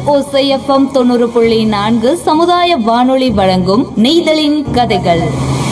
ஓசை எஃப்எம் தொண்ணூறு புள்ளி நான்கு சமுதாய வானொலி வழங்கும் நெய்தலின் கதைகள்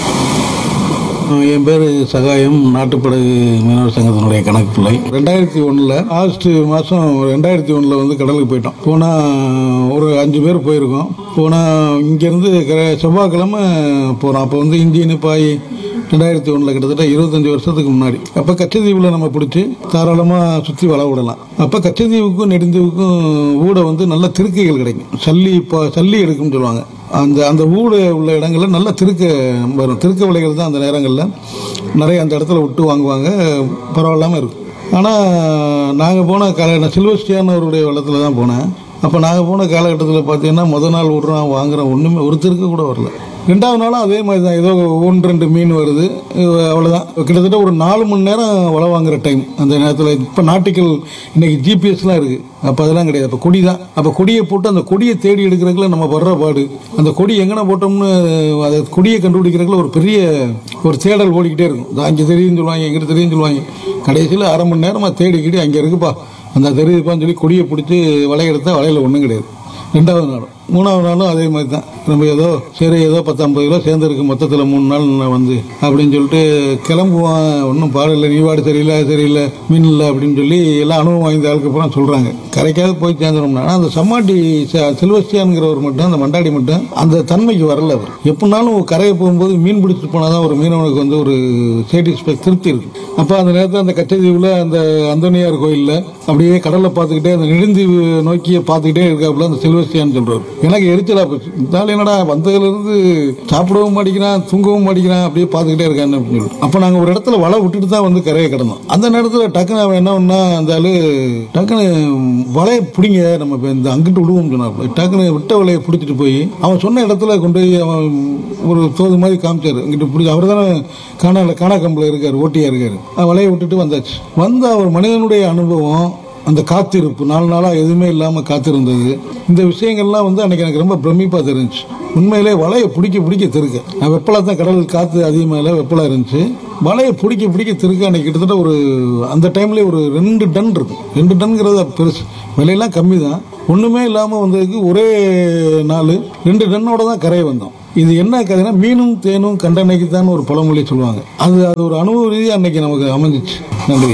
என் பேர் சகாயம் நாட்டுப்படகு மீனவர் சங்கத்தினுடைய கணக்கு பிள்ளை ரெண்டாயிரத்தி ஒன்றில் ஆகஸ்ட் மாதம் ரெண்டாயிரத்தி ஒன்றில் வந்து கடலுக்கு போயிட்டோம் போனால் ஒரு அஞ்சு பேர் போயிருக்கோம் போனால் இங்கேருந்து செவ்வாய்க்கிழமை போகிறோம் அப்போ வந்து இன்ஜினு பாய் ரெண்டாயிரத்தி ஒன்றில் கிட்டத்தட்ட இருபத்தஞ்சி வருஷத்துக்கு முன்னாடி அப்போ கச்சத்தீவில் நம்ம பிடிச்சி தாராளமாக சுற்றி வள விடலாம் அப்போ கச்சத்தீவுக்கும் நெடுந்தீவுக்கும் ஊட வந்து நல்ல திருக்கைகள் கிடைக்கும் சல்லி இப்போ சல்லி எடுக்கும்னு சொல்லுவாங்க அந்த அந்த ஊடு உள்ள இடங்களில் நல்ல திருக்க வரும் திருக்க விலைகள் தான் அந்த நேரங்களில் நிறைய அந்த இடத்துல விட்டு வாங்குவாங்க பரவாயில்லாமல் இருக்கும் ஆனால் நாங்கள் போன கால சில்வஸ்டியான அவருடைய வெள்ளத்தில் தான் போனேன் அப்போ நாங்கள் போன காலகட்டத்தில் பார்த்தீங்கன்னா முத நாள் விட்றோம் வாங்குறோம் ஒன்றுமே ஒரு திருக்க கூட வரல ரெண்டாவது நாளும் அதே மாதிரி தான் ஏதோ ஒன்று ரெண்டு மீன் வருது அஹ் அவ்வளவுதான் கிட்டத்தட்ட ஒரு நாலு மணி நேரம் வலை வாங்குற டைம் அந்த நேரத்தில் இப்போ நாட்டிக்கல் இன்னைக்கு ஜிபிஎஸ்லாம் இருக்குது அப்போ அதெல்லாம் கிடையாது அப்போ கொடி தான் அப்போ கொடியை போட்டு அந்த கொடியை தேடி எடுக்கிறதுக்குள்ள நம்ம வர்ற பாடு அந்த கொடி எங்கன போட்டோம்னு அதை கொடியை கண்டுபிடிக்கிறதுக்குள்ள ஒரு பெரிய ஒரு தேடல் ஓடிக்கிட்டே இருக்கும் இது அங்கே தெரியும்னு சொல்லுவாங்க எங்கிட்ட தெரியும்னு சொல்லுவாங்க கடைசியில் அரை மணி நேரமாக தேடிக்கிட்டு அங்கே இருக்குப்பா அந்த தெரியுதுப்பான்னு சொல்லி கொடியை பிடிச்சி வலைய எடுத்தால் வலையில் ஒன்றும் கிடையாது ரெண்டாவது நாள் மூணாவது நாளும் அதே மாதிரி தான் நம்ம ஏதோ சரி ஏதோ பத்து ஐம்பது கிலோ சேர்ந்துருக்கு மொத்தத்தில் மூணு நாள் நான் வந்து அப்படின்னு சொல்லிட்டு கிளம்புவான் ஒன்றும் பாடலை நீவாடு சரியில்லை அது சரியில்லை மீன் இல்லை அப்படின்னு சொல்லி எல்லாம் அனுபவம் வாய்ந்த ஆளுக்கு அப்புறம் சொல்கிறாங்க கரைக்காவது போய் சேர்ந்துடணும்னா ஆனால் அந்த சம்மாட்டி சில்வஸ்டியானுங்கிறவர் மட்டும் அந்த மண்டாடி மட்டும் அந்த தன்மைக்கு வரல அவர் எப்படினாலும் கரையை போகும்போது மீன் பிடிச்சிட்டு போனால் தான் ஒரு மீனவனுக்கு வந்து ஒரு சேட்டிஸ்ஃபை திருப்தி இருக்கு அப்போ அந்த நேரத்தில் அந்த கச்சத்தீவில் அந்த அந்தோனியார் கோயிலில் அப்படியே கடலை பார்த்துக்கிட்டே அந்த நெடுந்தீவு நோக்கிய பார்த்துக்கிட்டே இருக்காப்புல அந்த சில்வஸ்டியான்னு சொல்றாரு எனக்கு எரிச்சலா போச்சு இந்த ஆள் என்னடா வந்ததுலேருந்து சாப்பிடவும் மாட்டேங்கிறான் தூங்கவும் மாட்டேங்கிறான் அப்படியே பார்த்துக்கிட்டே இருக்கான்னு அப்படின்னு சொல்லி அப்போ நாங்கள் ஒரு இடத்துல வலை விட்டுட்டு தான் வந்து கரையை கிடந்தோம் அந்த நேரத்தில் டக்குன்னு அவன் என்ன பண்ணா அந்த ஆளு டக்குன்னு வலையை பிடிங்க நம்ம இப்போ இந்த அங்கிட்டு விடுவோம் சொன்னாப்புல டக்குன்னு விட்ட வலையை பிடிச்சிட்டு போய் அவன் சொன்ன இடத்துல கொண்டு போய் அவன் ஒரு தோது மாதிரி காமிச்சாரு இங்கிட்டு பிடிச்சி அவர் தானே காணால காணா கம்பில் இருக்காரு ஓட்டியா இருக்காரு அவன் வலையை விட்டுட்டு வந்தாச்சு வந்த அவர் மனிதனுடைய அனுபவம் அந்த காத்திருப்பு நாலு நாளாக எதுவுமே இல்லாமல் காத்திருந்தது இந்த விஷயங்கள்லாம் வந்து அன்னைக்கு எனக்கு ரொம்ப பிரமிப்பாக தெரிஞ்சுச்சு உண்மையிலே வலையை பிடிக்க பிடிக்க திருக்க நான் வெப்பலா தான் கடல் காற்று அதிகமாக இல்லை வெப்பலா இருந்துச்சு வலையை பிடிக்க பிடிக்க திருக்க அன்னைக்கு கிட்டத்தட்ட ஒரு அந்த டைம்லேயே ஒரு ரெண்டு டன் இருக்கும் ரெண்டு டன்ங்கிறது பெருசு விலையெல்லாம் கம்மி தான் ஒன்றுமே இல்லாமல் வந்ததுக்கு ஒரே நாள் ரெண்டு டன்னோட தான் கரையை வந்தோம் இது என்ன கதைனா மீனும் தேனும் கண்டனைக்கு தான் ஒரு பழமொழி சொல்லுவாங்க அது அது ஒரு அனுபவ ரீதியாக அன்னைக்கு நமக்கு அமைஞ்சிச்சு நன்றிங்க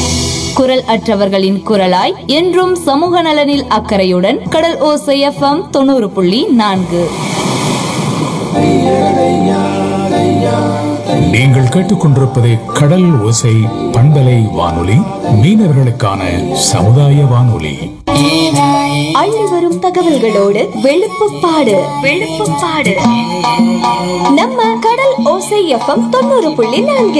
குரல் அற்றவர்களின் குரலாய் என்றும் சமூக நலனில் அக்கறையுடன் கடல் ஓசை எஃப்எம் தொண்ணூறு புள்ளி நான்கு நீங்கள் கேட்டுக்கொண்டிருப்பது கடல் ஓசை பண்பலை வானொலி மீனவர்களுக்கான சமுதாய வானொலி அள்ளி வரும் தகவல்களோடு வெளுப்புப்பாடு வெளுப்புப்பாடு நம்ம கடல் ஓசை எஃப்எம் தொண்ணூறு புள்ளி நான்கு